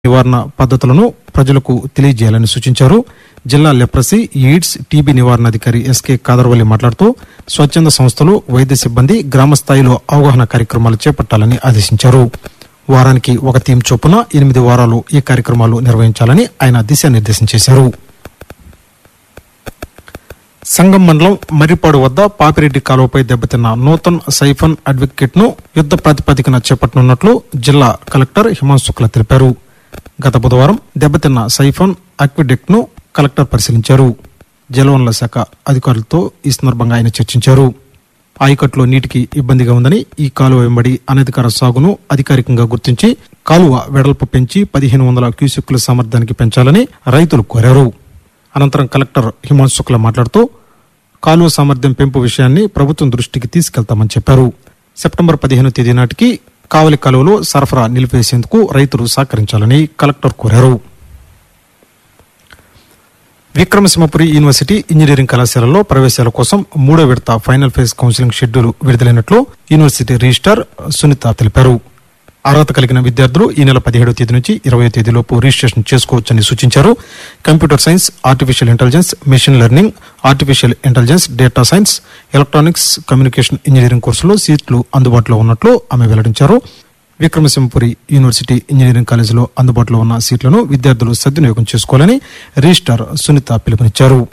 నివారణ పద్ధతులను ప్రజలకు తెలియజేయాలని సూచించారు జిల్లా లెప్రసీ ఎయిడ్స్ టీబీ నివారణాధికారి ఎస్కే కాదర్వల్లి మాట్లాడుతూ స్వచ్ఛంద సంస్థలు వైద్య సిబ్బంది గ్రామ స్థాయిలో అవగాహన కార్యక్రమాలు చేపట్టాలని ఆదేశించారు వారానికి ఒక థీమ్ చొప్పున ఎనిమిది వారాలు ఈ కార్యక్రమాలు నిర్వహించాలని ఆయన దిశానిర్దేశం చేశారు సంగం మండలం మర్రిపాడు వద్ద పాపిరెడ్డి కాలువపై దెబ్బతిన్న నూతన్ సైఫన్ అడ్వకేట్ ను యుద్ద ప్రాతిపదికన చేపట్టనున్నట్లు జిల్లా కలెక్టర్ హిమాంశు శుక్లా తెలిపారు గత బుధవారం దెబ్బతిన్న సైఫన్ అక్విడెక్ట్ ను కలెక్టర్ పరిశీలించారు జలవనరుల శాఖ అధికారులతో ఈ సందర్భంగా ఆయన చర్చించారు ఆయకట్లో నీటికి ఇబ్బందిగా ఉందని ఈ కాలువ వెంబడి అనధికార సాగును అధికారికంగా గుర్తించి కాలువ వెడల్పు పెంచి పదిహేను వందల క్యూసెక్కుల సామర్థ్యానికి పెంచాలని రైతులు కోరారు అనంతరం కలెక్టర్ హిమాంశు శుక్లా మాట్లాడుతూ కాలువ సామర్థ్యం పెంపు విషయాన్ని ప్రభుత్వం దృష్టికి తీసుకెళ్తామని చెప్పారు సెప్టెంబర్ పదిహేను తేదీ నాటికి కావలి కాలువలో సరఫరా నిలిపేసేందుకు రైతులు సహకరించాలని కలెక్టర్ కోరారు విక్రమసింహపురి యూనివర్సిటీ ఇంజనీరింగ్ కళాశాలలో ప్రవేశాల కోసం మూడో విడత ఫైనల్ ఫేజ్ కౌన్సిలింగ్ షెడ్యూల్ విడుదలైనట్లు యూనివర్సిటీ రిజిస్టార్ సునీత తెలిపారు అర్హత కలిగిన విద్యార్థులు ఈ నెల పదిహేడవ తేదీ నుంచి ఇరవై తేదీలోపు రిజిస్ట్రేషన్ చేసుకోవచ్చని సూచించారు computer science artificial intelligence machine learning artificial intelligence data science electronics communication engineering కోర్సులో సీట్లు అందుబాటులో ఉన్నట్లు ఆమె వెల్లడించారు విక్రమసింహపురి యూనివర్సిటీ ఇంజనీరింగ్ కాలేజీలో అందుబాటులో ఉన్న సీట్లను విద్యార్థులు సద్వినియోగం చేసుకోవాలని రిజిస్టార్ సునీత పిలుపునిచ్చారు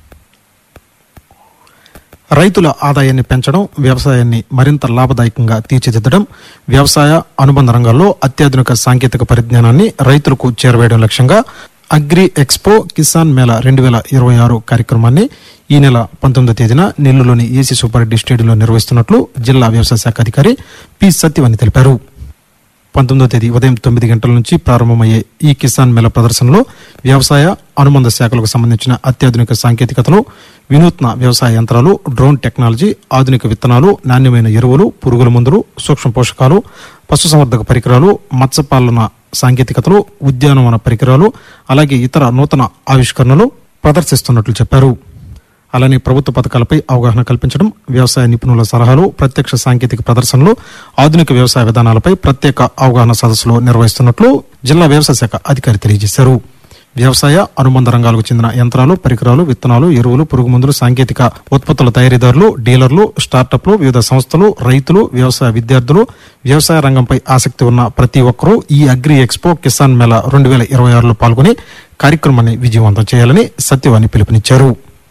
రైతుల ఆదాయాన్ని పెంచడం వ్యవసాయాన్ని మరింత లాభదాయకంగా తీర్చిదిద్దడం వ్యవసాయ అనుబంధ రంగాల్లో అత్యాధునిక సాంకేతిక పరిజ్ఞానాన్ని రైతులకు చేరవేయడం లక్ష్యంగా అగ్రి ఎక్స్పో కిసాన్ మేళా రెండు వేల ఇరవై ఆరు కార్యక్రమాన్ని ఈ నెల పంతొమ్మిదో తేదీన నెల్లూరులోని ఏసీ సూపరెడ్డి స్టేడియంలో నిర్వహిస్తున్నట్లు జిల్లా వ్యవసాయ శాఖ అధికారి పి సత్యవని తెలిపారు పంతొమ్మిదో తేదీ ఉదయం తొమ్మిది గంటల నుంచి ప్రారంభమయ్యే ఈ కిసాన్ మేళ ప్రదర్శనలో వ్యవసాయ అనుబంధ శాఖలకు సంబంధించిన అత్యాధునిక సాంకేతికతలు వినూత్న వ్యవసాయ యంత్రాలు డ్రోన్ టెక్నాలజీ ఆధునిక విత్తనాలు నాణ్యమైన ఎరువులు పురుగుల మందులు సూక్ష్మ పోషకాలు పశుసంవర్ధక పరికరాలు మత్స్యపాలన సాంకేతికతలు ఉద్యానవన పరికరాలు అలాగే ఇతర నూతన ఆవిష్కరణలు ప్రదర్శిస్తున్నట్లు చెప్పారు అలానే ప్రభుత్వ పథకాలపై అవగాహన కల్పించడం వ్యవసాయ నిపుణుల సలహాలు ప్రత్యక్ష సాంకేతిక ప్రదర్శనలు ఆధునిక వ్యవసాయ విధానాలపై ప్రత్యేక అవగాహన సదస్సులు నిర్వహిస్తున్నట్లు జిల్లా వ్యవసాయ శాఖ అధికారి తెలియజేశారు వ్యవసాయ అనుబంధ రంగాలకు చెందిన యంత్రాలు పరికరాలు విత్తనాలు ఎరువులు పురుగుమందులు సాంకేతిక ఉత్పత్తుల తయారీదారులు డీలర్లు స్టార్టప్లు వివిధ సంస్థలు రైతులు వ్యవసాయ విద్యార్థులు వ్యవసాయ రంగంపై ఆసక్తి ఉన్న ప్రతి ఒక్కరూ ఈ అగ్రి ఎక్స్పో కిసాన్ మేళా రెండు వేల ఇరవై ఆరులో పాల్గొని కార్యక్రమాన్ని విజయవంతం చేయాలని సత్యవాణి పిలుపునిచ్చారు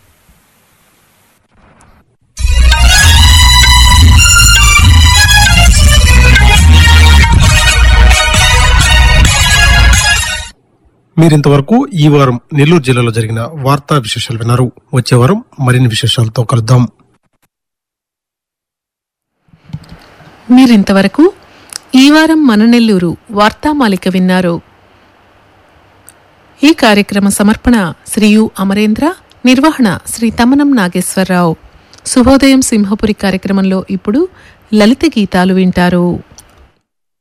మీరింతవరకు ఈ వారం నెల్లూరు జిల్లాలో జరిగిన వార్తా విశేషాలు విన్నారు వచ్చే వారం మరిన్ని విశేషాలతో కలుద్దాం మీరింతవరకు ఈ వారం మన నెల్లూరు వార్తామాలిక విన్నారు ఈ కార్యక్రమ సమర్పణ శ్రీ యు అమరేంద్ర నిర్వహణ శ్రీ తమనం నాగేశ్వరరావు శుభోదయం సింహపురి కార్యక్రమంలో ఇప్పుడు లలిత గీతాలు వింటారు